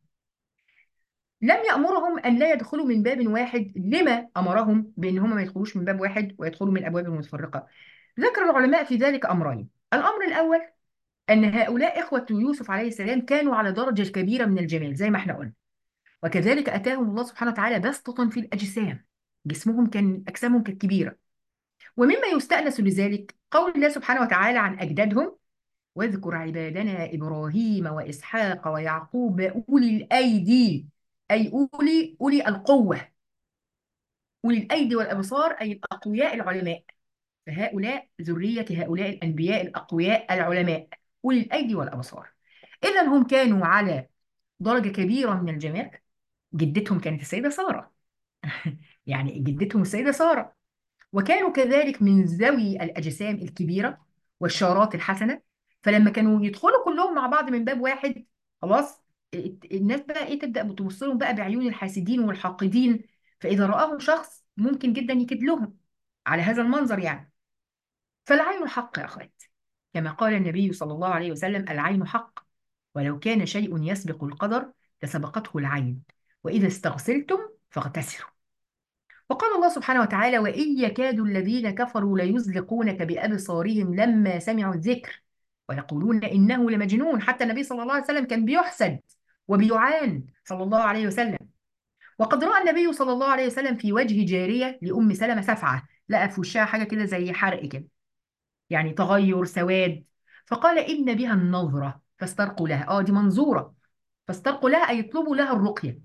لم يأمرهم أن لا يدخلوا من باب واحد لما أمرهم بأن هم ما يدخلوش من باب واحد ويدخلوا من أبواب متفرقة ذكر العلماء في ذلك أمرين الأمر الأول أن هؤلاء إخوة يوسف عليه السلام كانوا على درجة كبيرة من الجمال زي ما احنا قلنا وكذلك أتاهم الله سبحانه وتعالى بسطة في الأجسام جسمهم كان أجسامهم كانت كبيرة ومما يستأنس لذلك قول الله سبحانه وتعالى عن أجدادهم واذكر عبادنا إبراهيم وإسحاق ويعقوب أولي الأيدي أي أولي أولي القوة أولي الأيدي والأبصار أي الأقوياء العلماء فهؤلاء ذرية هؤلاء الأنبياء الأقوياء العلماء أولي الأيدي والأبصار إذا هم كانوا على درجة كبيرة من الجمال جدتهم كانت السيدة سارة يعني جدتهم السيدة سارة وكانوا كذلك من ذوي الأجسام الكبيرة والشارات الحسنة فلما كانوا يدخلوا كلهم مع بعض من باب واحد خلاص الت- الناس بقى ايه تبدأ بتبص لهم بقى بعيون الحاسدين والحاقدين فإذا رآهم شخص ممكن جدا يكيد لهم على هذا المنظر يعني فالعين حق يا أخوات كما قال النبي صلى الله عليه وسلم العين حق ولو كان شيء يسبق القدر لسبقته العين وإذا استغسلتم فاغتسلوا وقال الله سبحانه وتعالى وإن يكاد الذين كفروا ليزلقونك بأبصارهم لما سمعوا الذكر ويقولون إنه لمجنون حتى النبي صلى الله عليه وسلم كان بيحسد وبيعان صلى الله عليه وسلم وقد رأى النبي صلى الله عليه وسلم في وجه جارية لأم سلمة سفعة لقى في وشها حاجة كده زي حرق كده يعني تغير سواد فقال إن بها النظرة فاسترقوا لها اه دي منظورة فاسترقوا لها أي يطلبوا لها الرقية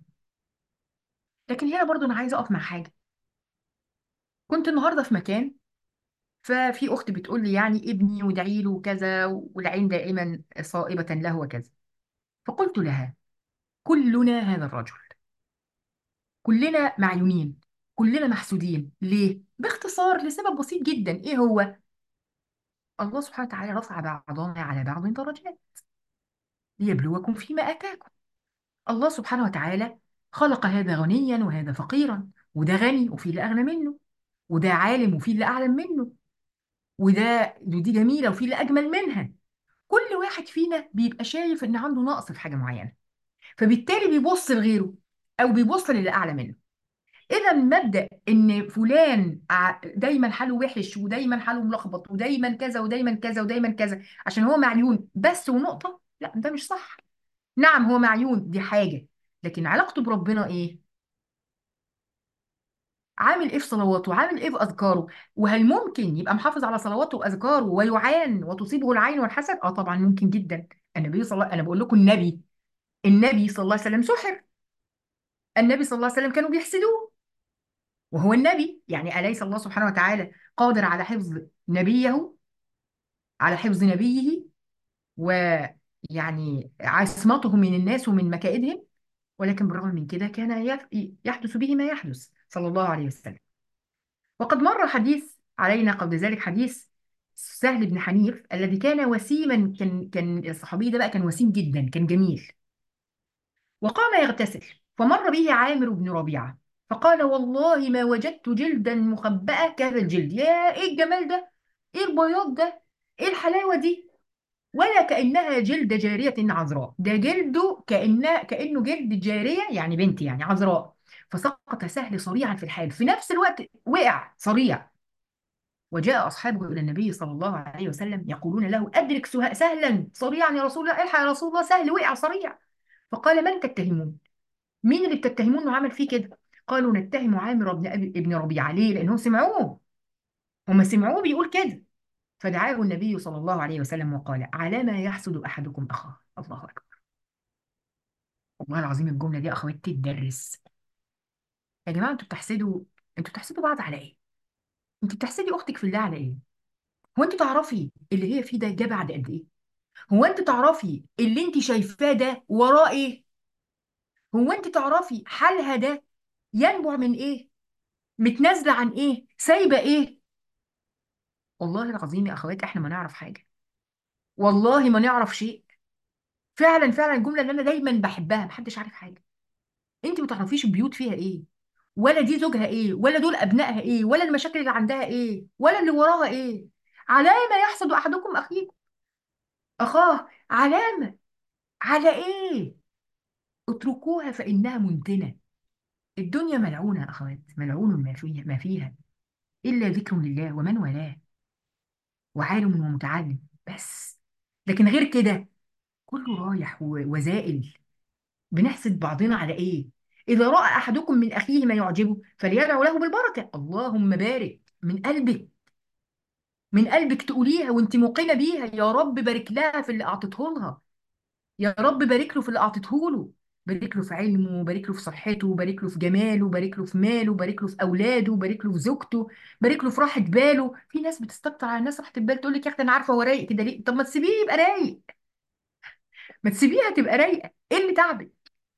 لكن هنا برضو أنا عايزة أقف مع حاجة كنت النهاردة في مكان ففي اخت بتقول لي يعني ابني وادعي له كذا والعين دائما صائبة له وكذا فقلت لها كلنا هذا الرجل كلنا معيونين كلنا محسودين ليه باختصار لسبب بسيط جدا ايه هو الله سبحانه وتعالى رفع بعضنا على بعض درجات ليبلوكم فيما اتاكم الله سبحانه وتعالى خلق هذا غنيا وهذا فقيرا وده غني وفي اللي اغنى منه وده عالم وفي اللي اعلم منه وده ودي جميله وفي اللي اجمل منها كل واحد فينا بيبقى شايف ان عنده نقص في حاجه معينه فبالتالي بيبص لغيره او بيبص للي اعلى منه اذا مبدا ان فلان ع- دايما حاله وحش ودايما حاله ملخبط ودايما كذا ودايما كذا ودايما كذا عشان هو معيون بس ونقطه لا ده مش صح نعم هو معيون دي حاجه لكن علاقته بربنا ايه عامل ايه في صلواته عامل ايه في اذكاره وهل ممكن يبقى محافظ على صلواته واذكاره ويعان وتصيبه العين والحسد اه طبعا ممكن جدا النبي صلى الله انا بقول لكم النبي النبي صلى الله عليه وسلم سحر النبي صلى الله عليه وسلم كانوا بيحسدوه وهو النبي يعني أليس الله سبحانه وتعالى قادر على حفظ نبيه على حفظ نبيه ويعني عصمته من الناس ومن مكائدهم ولكن بالرغم من كده كان يف- يحدث به ما يحدث صلى الله عليه وسلم وقد مر حديث علينا قبل ذلك حديث سهل بن حنيف الذي كان وسيما كان كان الصحابي ده بقى كان وسيم جدا كان جميل وقام يغتسل فمر به عامر بن ربيعة فقال والله ما وجدت جلدا مخبأة كهذا الجلد يا ايه الجمال ده ايه البياض ده ايه الحلاوة دي ولا كأنها جلد جارية عذراء ده جلده كأنه كأنه جلد جارية يعني بنت يعني عذراء فسقط سهل صريعا في الحال في نفس الوقت وقع صريع وجاء أصحابه إلى النبي صلى الله عليه وسلم يقولون له أدرك سه- سهلا صريعا يا رسول الله الحق يا رسول الله سهل وقع صريع فقال من تتهمون مين اللي بتتهمون انه عمل فيه كده قالوا نتهم عامر بن أبي ابن ربيعة ليه لأنهم سمعوه هم سمعوه بيقول كده فدعاه النبي صلى الله عليه وسلم وقال على ما يحسد أحدكم أخاه الله أكبر والله العظيم الجملة دي أخواتي تدرس يا جماعة انتوا بتحسدوا انتوا بتحسدوا بعض على ايه؟ انت بتحسدي أختك في الله على ايه؟ هو انت تعرفي اللي هي فيه ده جه بعد قد ايه؟ هو انت تعرفي اللي انت شايفاه ده وراه ايه؟ هو انت تعرفي حالها ده ينبع من ايه؟ متنازلة عن ايه؟ سايبة ايه؟ والله العظيم يا اخوات احنا ما نعرف حاجة والله ما نعرف شيء فعلا فعلا الجملة اللي انا دايما بحبها محدش عارف حاجة انت ما تعرفيش البيوت فيها ايه ولا دي زوجها ايه ولا دول ابنائها ايه ولا المشاكل اللي عندها ايه ولا اللي وراها ايه علامة يحسد احدكم اخيه اخاه علامة على ايه اتركوها فانها منتنة الدنيا ملعونة يا اخوات ملعون ما فيها ما فيها الا ذكر لله ومن والاه وعالم ومتعلم بس لكن غير كده كله رايح و- وزائل بنحسد بعضنا على ايه اذا راى احدكم من اخيه ما يعجبه فليدعو له بالبركه اللهم بارك من قلبك من قلبك تقوليها وانت موقنه بيها يا رب بارك لها في اللي اعطيته لها يا رب بارك له في اللي اعطيته له بارك له في علمه بارك له في صحته بارك له في جماله بارك له في ماله بارك له في اولاده بارك له في زوجته بارك له في راحه باله في ناس بتستكتر على الناس راحه البال تقول لك يا اختي انا عارفه هو رايق كده ليه طب ما تسيبيه يبقى رايق ما تسيبيها تبقى رايقه ايه اللي تعبك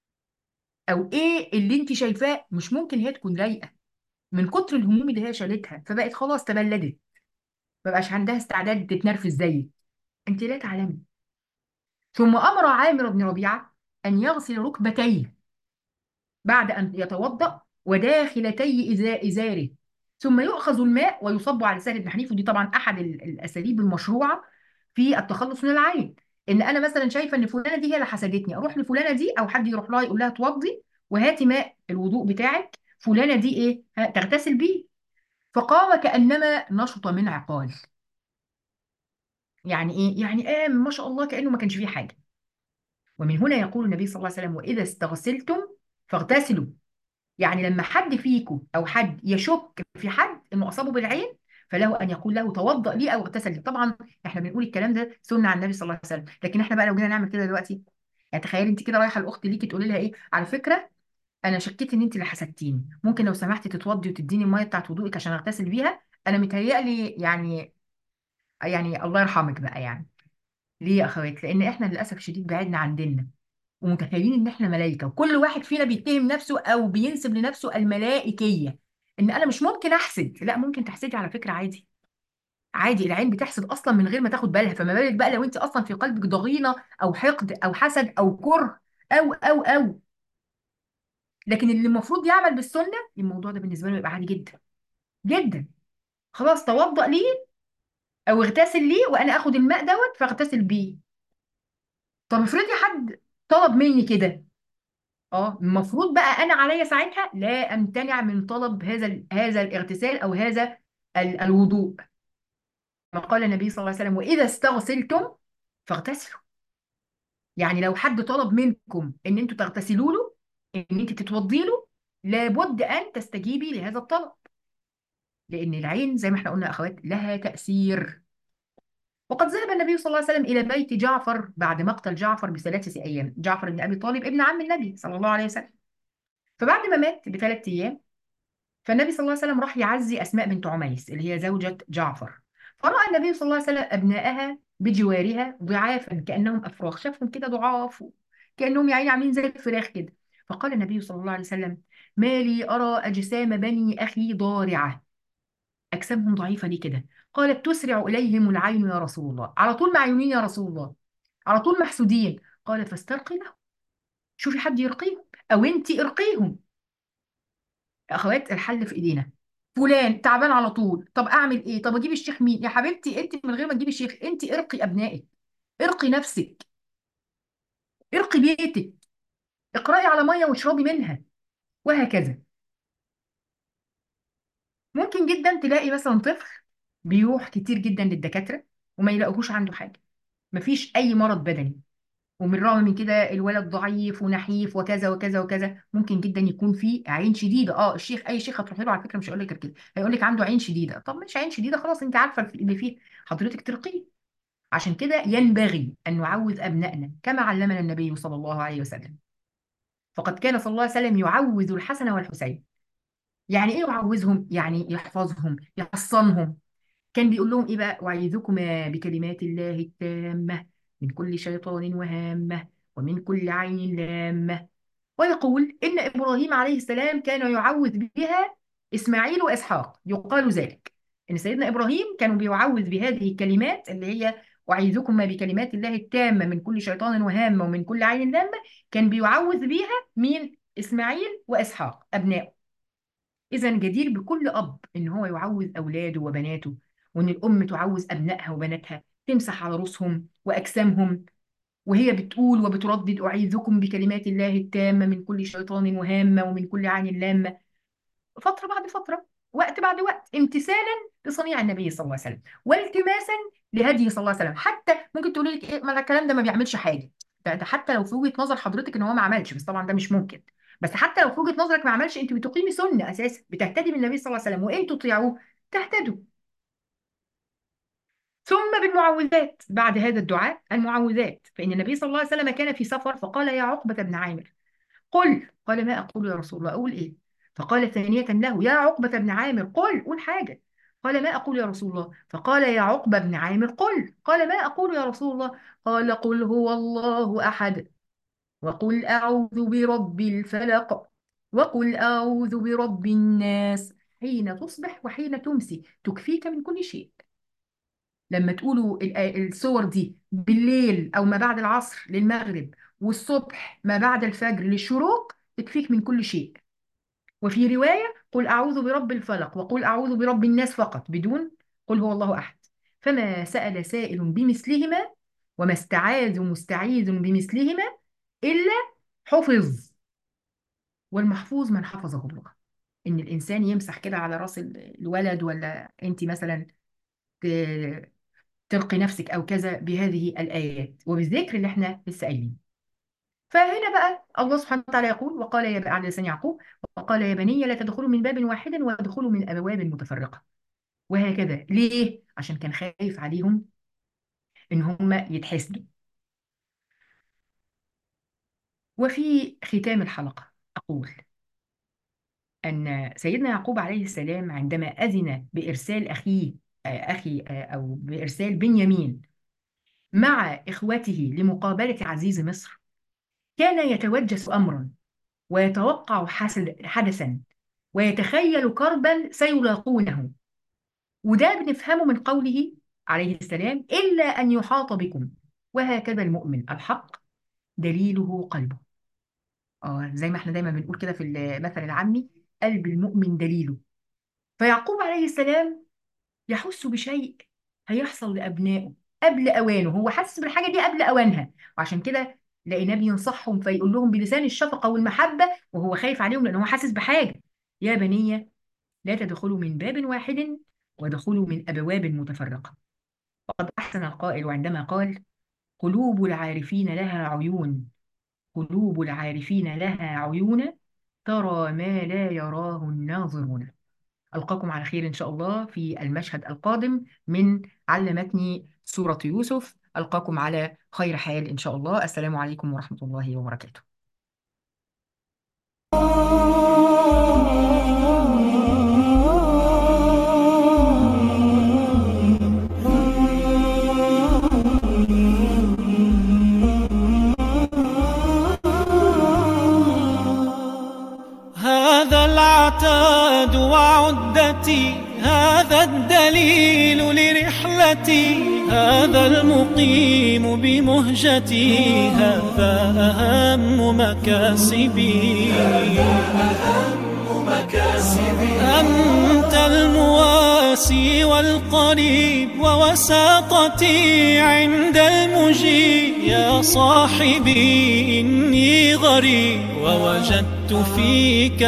او ايه اللي انت شايفاه مش ممكن هي تكون رايقه من كتر الهموم اللي هي شالتها فبقت خلاص تبلدت ما بقاش عندها استعداد تتنرفز زيك انت لا تعلمي ثم امر عامر بن ربيعه ان يغسل ركبتيه بعد ان يتوضا وداخلتي إزا- ازاره ثم يؤخذ الماء ويصب على سهل بن حنيف ودي طبعا احد ال- الاساليب المشروعه في التخلص من العين ان انا مثلا شايفه ان فلانه دي هي اللي حسدتني اروح لفلانه دي او حد يروح لها يقول لها اتوضي وهاتي ماء الوضوء بتاعك فلانه دي ايه ها، تغتسل بيه فقام كانما نشط من عقال يعني ايه يعني قام ما شاء الله كانه ما كانش فيه حاجه ومن هنا يقول النبي صلى الله عليه وسلم واذا استغسلتم فاغتسلوا يعني لما حد فيكم او حد يشك في حد انه اصابه بالعين فله ان يقول له توضأ لي او اغتسل لي طبعا احنا بنقول الكلام ده سنه عن النبي صلى الله عليه وسلم لكن احنا بقى لو جينا نعمل كده دلوقتي يعني تخيلي انت كده رايحه الاخت ليكي تقولي لها ايه على فكره انا شكيت ان انت اللي حسدتيني ممكن لو سمحتي تتوضي وتديني الميه بتاعت وضوئك عشان اغتسل بيها انا متهيألي يعني يعني الله يرحمك بقى يعني ليه يا اخوات لان احنا للاسف الشديد بعدنا عن ديننا ومتخيلين ان احنا ملائكه وكل واحد فينا بيتهم نفسه او بينسب لنفسه الملائكيه ان انا مش ممكن احسد لا ممكن تحسدي على فكره عادي عادي العين بتحسد اصلا من غير ما تاخد بالها فما بالك بقى لو انت اصلا في قلبك ضغينه او حقد او حسد او كره او او او لكن اللي المفروض يعمل بالسنه الموضوع ده بالنسبه له يبقى عادي جدا جدا خلاص توضأ ليه او اغتسل ليه وانا اخد الماء دوت فاغتسل بيه طب افرضي حد طلب مني كده اه المفروض بقى انا عليا ساعتها لا امتنع من طلب هذا ال- هذا الاغتسال او هذا ال- الوضوء كما قال النبي صلى الله عليه وسلم واذا استغسلتم فاغتسلوا يعني لو حد طلب منكم ان انتوا تغتسلوا له ان انت تتوضي له لابد ان تستجيبي لهذا الطلب لان العين زي ما احنا قلنا يا اخوات لها تاثير وقد ذهب النبي صلى الله عليه وسلم الى بيت جعفر بعد مقتل جعفر بثلاثه ايام جعفر بن ابي طالب ابن عم النبي صلى الله عليه وسلم فبعد ما مات بثلاث ايام فالنبي صلى الله عليه وسلم راح يعزي أسماء بنت عميس اللي هي زوجة جعفر فرأى النبي صلى الله عليه وسلم أبنائها بجوارها ضعافا كأنهم أفراخ شافهم كده ضعاف كأنهم يعني عاملين زي الفراخ كده فقال النبي صلى الله عليه وسلم ما لي أرى أجسام بني أخي ضارعة أجسامهم ضعيفة ليه كده قالت تسرع إليهم العين يا رسول الله على طول معيونين يا رسول الله على طول محسودين قالت فاسترقي له شوفي حد يرقيهم أو أنت ارقيهم يا أخوات الحل في إيدينا فلان تعبان على طول طب أعمل إيه طب أجيب الشيخ مين يا حبيبتي أنت من غير ما تجيبي الشيخ أنت ارقي أبنائك ارقي نفسك ارقي بيتك اقرأي على مية واشربي منها وهكذا ممكن جدا تلاقي مثلا طفل بيروح كتير جدا للدكاترة وما يلاقوهوش عنده حاجة مفيش أي مرض بدني ومن الرغم من كده الولد ضعيف ونحيف وكذا وكذا وكذا ممكن جدا يكون فيه عين شديدة اه الشيخ أي شيخ هتروح له على فكرة مش هيقول لك غير كده هيقول لك عنده عين شديدة طب مش عين شديدة خلاص أنت عارفة اللي فيه حضرتك ترقيه عشان كده ينبغي أن نعوذ أبنائنا كما علمنا النبي صلى الله عليه وسلم فقد كان صلى الله عليه وسلم يعوذ الحسن والحسين يعني ايه يعوذهم يعني يحفظهم يحصنهم كان بيقول لهم ايه بقى اعيذكما بكلمات الله التامه من كل شيطان وهامه ومن كل عين لامه ويقول ان ابراهيم عليه السلام كان يعوذ بها اسماعيل واسحاق يقال ذلك ان سيدنا ابراهيم كانوا بيعوذ بهذه الكلمات اللي هي اعيذكما بكلمات الله التامه من كل شيطان وهامه ومن كل عين لامه كان بيعوذ بيها مين اسماعيل واسحاق ابنائه إذا جدير بكل أب إن هو يعوز أولاده وبناته وإن الأم تعوز أبنائها وبناتها تمسح على رؤوسهم وأجسامهم وهي بتقول وبتردد أعيذكم بكلمات الله التامة من كل شيطان وهامة ومن كل عين لامة فترة بعد فترة وقت بعد وقت امتثالا لصنيع النبي صلى الله عليه وسلم والتماسا لهديه صلى الله عليه وسلم حتى ممكن تقولي لك ايه ما ده الكلام ده ما بيعملش حاجة ده, ده حتى لو في وجهة نظر حضرتك ان هو ما عملش بس طبعا ده مش ممكن بس حتى لو في وجهة نظرك ما عملش انت بتقيمي سنة اساسا بتهتدي بالنبي صلى الله عليه وسلم وان تطيعوه تهتدوا ثم بالمعوذات بعد هذا الدعاء المعوذات فإن النبي صلى الله عليه وسلم كان في سفر فقال يا عقبة بن عامر قل قال ما أقول يا رسول الله أقول إيه فقال ثانية له يا عقبة بن عامر قل قل حاجة قال ما أقول يا رسول الله فقال يا عقبة بن عامر قل قال ما أقول يا رسول الله قال قل هو الله أحد وقل أعوذ برب الفلق وقل أعوذ برب الناس حين تصبح وحين تمسي تكفيك من كل شيء لما تقولوا ال- الصور دي بالليل أو ما بعد العصر للمغرب والصبح ما بعد الفجر للشروق تكفيك من كل شيء وفي رواية قل أعوذ برب الفلق وقل أعوذ برب الناس فقط بدون قل هو الله أحد فما سأل سائل بمثلهما وما استعاذ مستعيذ بمثلهما إلا حفظ والمحفوظ من حفظه الله إن الإنسان يمسح كده على رأس ال- الولد ولا أنت مثلا ت- تلقي نفسك أو كذا بهذه الآيات وبالذكر اللي احنا لسه قايلين فهنا بقى الله سبحانه وتعالى يقول وقال يا على لسان يعقوب وقال يا بني لا تدخلوا من باب واحد وادخلوا من أبواب متفرقة وهكذا ليه؟ عشان كان خايف عليهم إن هم يتحسدوا وفي ختام الحلقة أقول أن سيدنا يعقوب عليه السلام عندما أذن بإرسال أخيه آه، أخي آه، أو بإرسال بنيامين مع إخوته لمقابلة عزيز مصر كان يتوجس أمرا ويتوقع حسد حدثا ويتخيل كربا سيلاقونه وده بنفهمه من قوله عليه السلام إلا أن يحاط بكم وهكذا المؤمن الحق دليله قلبه اه زي ما احنا دايما بنقول كده في المثل العامي قلب المؤمن دليله فيعقوب عليه السلام يحس بشيء هيحصل لأبنائه قبل أوانه هو حاسس بالحاجة دي قبل أوانها وعشان كده لقيناه بينصحهم فيقول لهم بلسان الشفقة والمحبة وهو خايف عليهم لأن هو حاسس بحاجة يا بني لا تدخلوا من باب واحد ودخلوا من أبواب متفرقة وقد أحسن القائل عندما قال قلوب العارفين لها عيون قلوب العارفين لها عيون ترى ما لا يراه الناظرون ألقاكم على خير إن شاء الله في المشهد القادم من علمتني سورة يوسف ألقاكم على خير حال إن شاء الله السلام عليكم ورحمة الله وبركاته حياتي هذا الدليل لرحلتي هذا المقيم بمهجتي هذا أهم مكاسبي أنت المواسي والقريب ووساطتي عند المجيب يا صاحبي إني غريب ووجدت فيك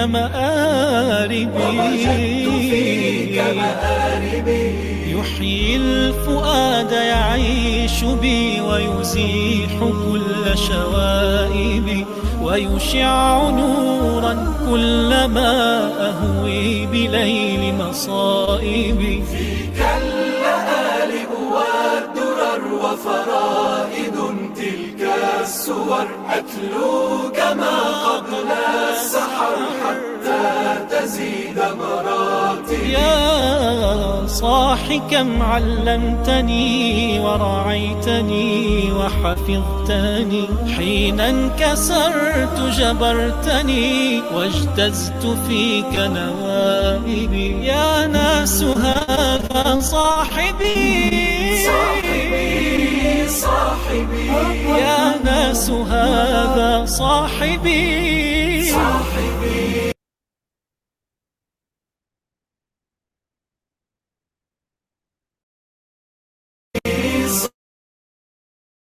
مآربي يحيي الفؤاد يعيش بي ويزيح كل شوائبي ويشع نورا كلما أهوي بليل مصائبي فيك اللآلئ والدرر وفرائد تلك السور أتلو كما قبل السحر حتى تزيد مراتبي يا صاح كم علمتني ورعيتني وحفظتني حين انكسرت جبرتني واجتزت فيك نوائبي يا ناس هذا صاحبي صاحبي صاحبي يا ناس هذا صاحبي